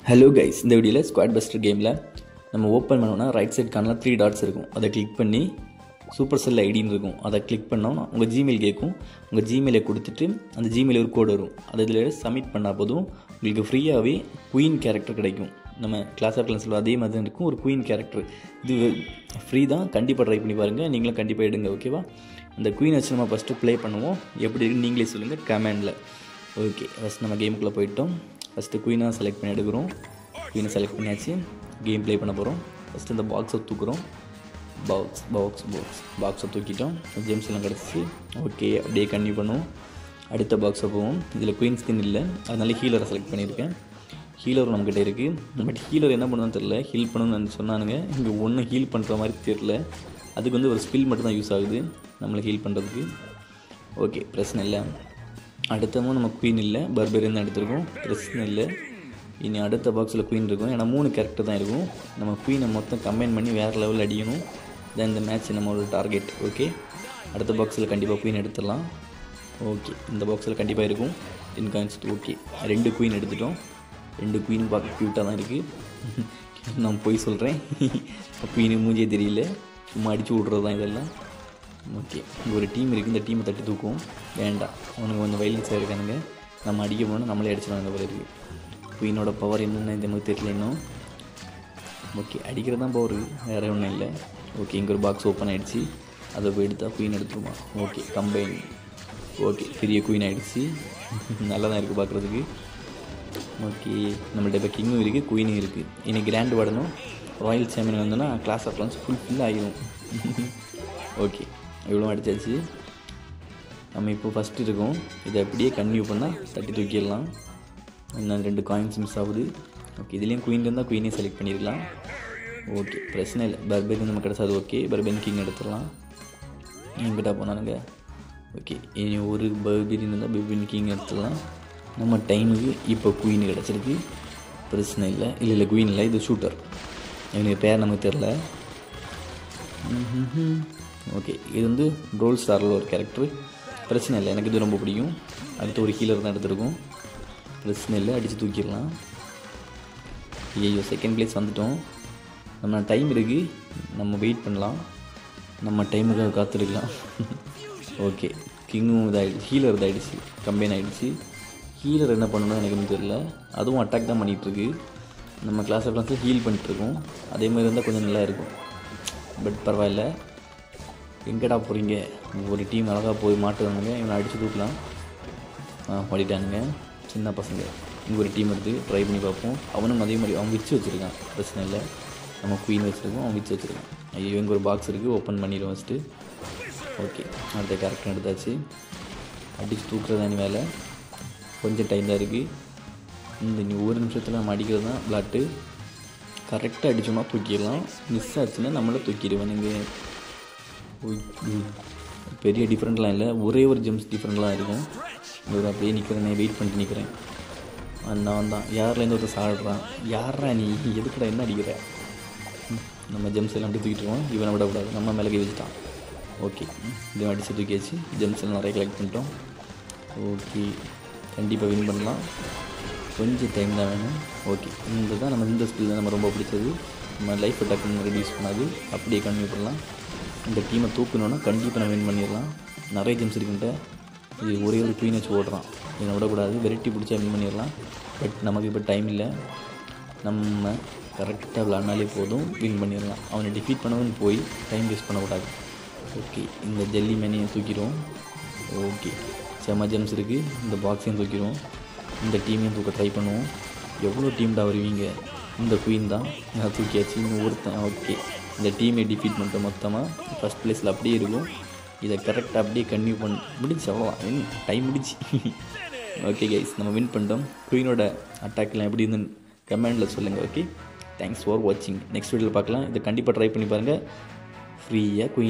hello guys இந்த வீடியோவில் squad Bastar கேமில் நம்ம ஓப்பன் பண்ணோம்னா ரைட் சைட் கார்னரில் த்ரீ டாட்ஸ் இருக்கும் அதை கிளிக் பண்ணி சூப்பர் செல் ஐடின்னு இருக்கும் அதை கிளிக் பண்ணோம்னா உங்கள் ஜிமெயில் கேட்கும் உங்கள் ஜிமெயிலை கொடுத்துட்டு அந்த ஜிமெயில் ஒரு கோடு வரும் அதை இதில் சப்மிட் பண்ணால் போதும் உங்களுக்கு ஃப்ரீயாகவே குயின் கேரக்டர் கிடைக்கும் நம்ம கிளாஸ் ஆஃப் கிளாஸில் அதே மாதிரி தான் இருக்கும் ஒரு குயின் கேரக்டர் இது ஃப்ரீ தான் கண்டிப்பாக ட்ரை பண்ணி பாருங்கள் நீங்களும் கண்டிப்பாக எடுங்க ஓகேவா அந்த குயின் வச்சு நம்ம ஃபஸ்ட்டு ப்ளே பண்ணுவோம் எப்படி இருக்குன்னு நீங்களே சொல்லுங்கள் கமெண்டில் ஓகே ஃபஸ்ட் நம்ம கேமுக்குள்ளே போயிட்டோம் ஃபஸ்ட்டு குயினாக செலக்ட் பண்ணி எடுக்கிறோம் குயினை செலக்ட் பண்ணியாச்சு கேம் ப்ளே பண்ண போகிறோம் ஃபஸ்ட்டு இந்த பாக்ஸை தூக்குறோம் பாக்ஸ் பாக்ஸ் பாக்ஸ் பாக்ஸை தூக்கிட்டோம் ஜெம்ஸ் எல்லாம் கிடச்சி ஓகே அப்படியே கன்டினியூ பண்ணுவோம் அடுத்த பாக்ஸை போவோம் இதில் குயின் ஸ்கின் இல்லை அதனால ஹீலரை செலக்ட் பண்ணியிருக்கேன் ஹீலர் நம்மக்கிட்ட இருக்குது பட் ஹீலர் என்ன பண்ணுன்னு தெரில ஹீல் பண்ணணும்னு சொன்னானுங்க இங்கே ஒன்றும் ஹீல் பண்ணுற மாதிரி தெரில அதுக்கு வந்து ஒரு ஸ்பில் மட்டும் தான் யூஸ் ஆகுது நம்மளை ஹீல் பண்ணுறதுக்கு ஓகே பிரச்சனை இல்லை அடுத்தமும் நம்ம குயின் இல்லை பர்பரியன் தான் எடுத்திருக்கோம் பிரச்சனை இல்லை இனி அடுத்த பாக்ஸில் குயின் இருக்கும் ஏன்னா மூணு கேரக்டர் தான் இருக்கும் நம்ம குயினை மொத்தம் கம்பைன் பண்ணி வேறு லெவலில் அடிக்கணும் தான் இந்த மேட்ச் நம்மளோட டார்கெட் ஓகே அடுத்த பாக்ஸில் கண்டிப்பாக குயின் எடுத்துடலாம் ஓகே இந்த பாக்ஸில் கண்டிப்பாக இருக்கும் டென் காயின்ஸ் ஓகே ரெண்டு குயின் எடுத்துட்டோம் ரெண்டு குயினும் பார்க்க க்யூட்டாக தான் இருக்குது நான் போய் சொல்கிறேன் குயினுக்கு மூஞ்சியே தெரியல சும்மா அடித்து விட்றது தான் இதெல்லாம் ஓகே இங்கே ஒரு டீம் இருக்குது இந்த டீமை தட்டி தூக்குவோம் வேண்டாம் அவனுக்கு கொஞ்சம் வைலன்ஸாக இருக்கானுங்க நம்ம அடிக்க போனால் நம்மளே அடிச்சிடுவாங்க போல இருக்குது குயினோட பவர் என்னென்னு இந்த மாதிரி தெரியல இன்னும் ஓகே அடிக்கிறது தான் பவர் வேறு ஒன்றும் இல்லை ஓகே இங்கே ஒரு பாக்ஸ் ஓப்பன் ஆகிடுச்சு அதை போய் எடுத்தால் குயின் எடுத்துருமா ஓகே கம்பைன் ஓகே பெரிய குயின் ஆகிடுச்சு நல்லா தான் இருக்குது பார்க்குறதுக்கு ஓகே நம்மள்ட்ட இப்போ கிங்கும் இருக்குது குயினும் இருக்குது இனி கிராண்ட் வார்டனும் ராயல் சாம்பியன் வந்தோன்னா Clash of Clans full fill ஆகிடும் ஓகே இவ்வளோ அடிச்சாச்சு நம்ம இப்போ ஃபஸ்ட்டு இருக்கோம் இதை அப்படியே கன்டினியூ பண்ணால் தட்டி தூக்கிடலாம் இன்னும் ரெண்டு காயின்ஸ் மிஸ் ஆகுது ஓகே இதுலேயும் குயின் இருந்தால் குயினே செலக்ட் பண்ணிடலாம் ஓகே பிரச்சனை இல்லை பர்பேன் நம்ம கிடச்சாது ஓகே பர்பேன் கிங் எடுத்துடலாம் எங்கிட்ட போனானுங்க ஓகே இனி ஒரு பர்பீரியன் இருந்தால் பர்பீன் கிங் எடுத்துடலாம் நம்ம டைமுக்கு இப்போ குயின் கிடச்சிருக்கு பிரச்சனை இல்லை இல்லை இல்லை குயின் இல்லை இது ஷூட்டர் எனக்கு பேர் நமக்கு தெரில ஓகே இது வந்து ரோல் ஸ்டாரில் ஒரு கேரக்டர் பிரச்சனை இல்லை எனக்கு இது ரொம்ப பிடிக்கும் அடுத்து ஒரு ஹீலர் தான் எடுத்திருக்கோம் பிரச்சனை இல்லை அடித்து தூக்கிடலாம் ஐயோ செகண்ட் பிளேஸ் வந்துட்டோம் நம்ம டைம் இருக்குது நம்ம வெயிட் பண்ணலாம் நம்ம டைமுக்காக காத்திருக்கலாம் ஓகே கிங்கும் இதாகிடுச்சு ஹீலர் இதாகிடுச்சு கம்பைன் ஆகிடுச்சு ஹீலர் என்ன பண்ணணும் எனக்கு இன்னும் தெரியல அதுவும் அட்டாக் தான் பண்ணிகிட்ருக்கு நம்ம கிளாஸ் ஆஃப் கிளாஸில் ஹீல் பண்ணிட்டுருக்கோம் அதே மாதிரி இருந்தால் கொஞ்சம் நல்லா இருக்கும் பட் பரவாயில்ல எங்கடா போகிறீங்க ஒரு டீம் அழகாக போய் மாட்டுவானுங்க இவனை அடித்து தூக்கலாம் ஆ ஓடிட்டானுங்க சின்ன பசங்க இங்கே ஒரு டீம் எடுத்து ட்ரை பண்ணி பார்ப்போம் அவனும் அதே மாதிரி அவன் விச்சு வச்சுருக்கான் பிரச்சனை இல்லை நம்ம குயின் வச்சுருக்கோம் அவன் விச்சு வச்சுருக்கான் ஐயோ இங்கே ஒரு பாக்ஸ் இருக்குது ஓப்பன் பண்ணிடுவோம் ஃபஸ்ட்டு ஓகே அடுத்த கேரக்டர் எடுத்தாச்சு அடித்து தூக்குறதானி வேலை கொஞ்சம் டைம் தான் இருக்குது இந்த நீ ஒரு நிமிஷத்தில் நம்ம அடிக்கிறது தான் விளாட்டு கரெக்டாக அடித்தோம்னா தூக்கிடலாம் மிஸ் ஆச்சுன்னா நம்மளை தூக்கிடுவானுங்க பெரிய டிஃப்ரெண்ட்லாம் இல்லை ஒரே ஒரு ஜெம்ஸ் டிஃப்ரெண்ட்லாம் இருக்கும் ஒரு அப்படியே நிற்கிறேன் வெயிட் பண்ணிட்டு நிற்கிறேன் நான் தான் யார்லேருந்து ஒருத்தர் சாடுறான் யாரா நீ எதுக்குடா என்ன அடிக்கிற நம்ம ஜெம்ஸ் எல்லாம் அப்படி தூக்கிட்டு இருக்கோம் இவனை விடக்கூடாது நம்ம மேலே கை வச்சுட்டான் ஓகே இதை அடித்து தூக்கியாச்சு ஜெம்ஸ் எல்லாம் நிறைய கலெக்ட் பண்ணிட்டோம் ஓகே கண்டிப்பாக வின் பண்ணலாம் கொஞ்சம் டைம் தான் வேணும் ஓகே இந்த தான் நம்ம இந்த ஸ்கில் தான் நம்ம ரொம்ப பிடிச்சது நம்ம லைஃப் டக்குன்னு ரெடியூஸ் பண்ணாது அப்படியே கன்டினியூ பண்ணலாம் இந்த டீமை தூக்கணுன்னா கண்டிப்பாக நம்ம வின் பண்ணிடலாம் நிறைய ஜெம்ஸ் இருக்குன்ட்ட இது ஒரே ஒரு குயின் வச்சு ஓடுறான் இதை விடக்கூடாது வெரைட்டி பிடிச்சா வின் பண்ணிடலாம் பட் நமக்கு இப்போ டைம் இல்லை நம்ம கரெக்டாக விளாட்னாலே போதும் வின் பண்ணிடலாம் அவனை டிஃபீட் பண்ணவும் போய் டைம் வேஸ்ட் பண்ணக்கூடாது ஓகே இந்த ஜெல்லி மேனையும் தூக்கிடுவோம் ஓகே செம்ம ஜெம்ஸ் இருக்குது இந்த பாக்ஸையும் தூக்கிடுவோம் இந்த டீமையும் தூக்க ட்ரை பண்ணுவோம் எவ்வளோ டீம்டா வருவீங்க இந்த குயின் தான் நான் தூக்கியாச்சு இன்னும் ஒருத்தன் ஓகே இந்த டீமை டிஃபீட் பண்ணிட்டோம் மொத்தமாக ஃபஸ்ட் ப்ளேஸில் அப்படியே இருக்கும் இதை கரெக்டாக அப்படியே கன்டினியூ பண்ண முடிச்சு அவ்வளோதான் டைம் முடிச்சு ஓகே கைஸ் நம்ம வின் பண்ணிட்டோம் குயினோட அட்டாக்லாம் எப்படி இருந்துன்னு கமெண்டில் சொல்லுங்கள் ஓகே தேங்க்ஸ் ஃபார் வாட்சிங் நெக்ஸ்ட் வீடியோவில் பார்க்கலாம் இதை கண்டிப்பாக ட்ரை பண்ணி பாருங்கள் ஃப்ரீயாக குயின்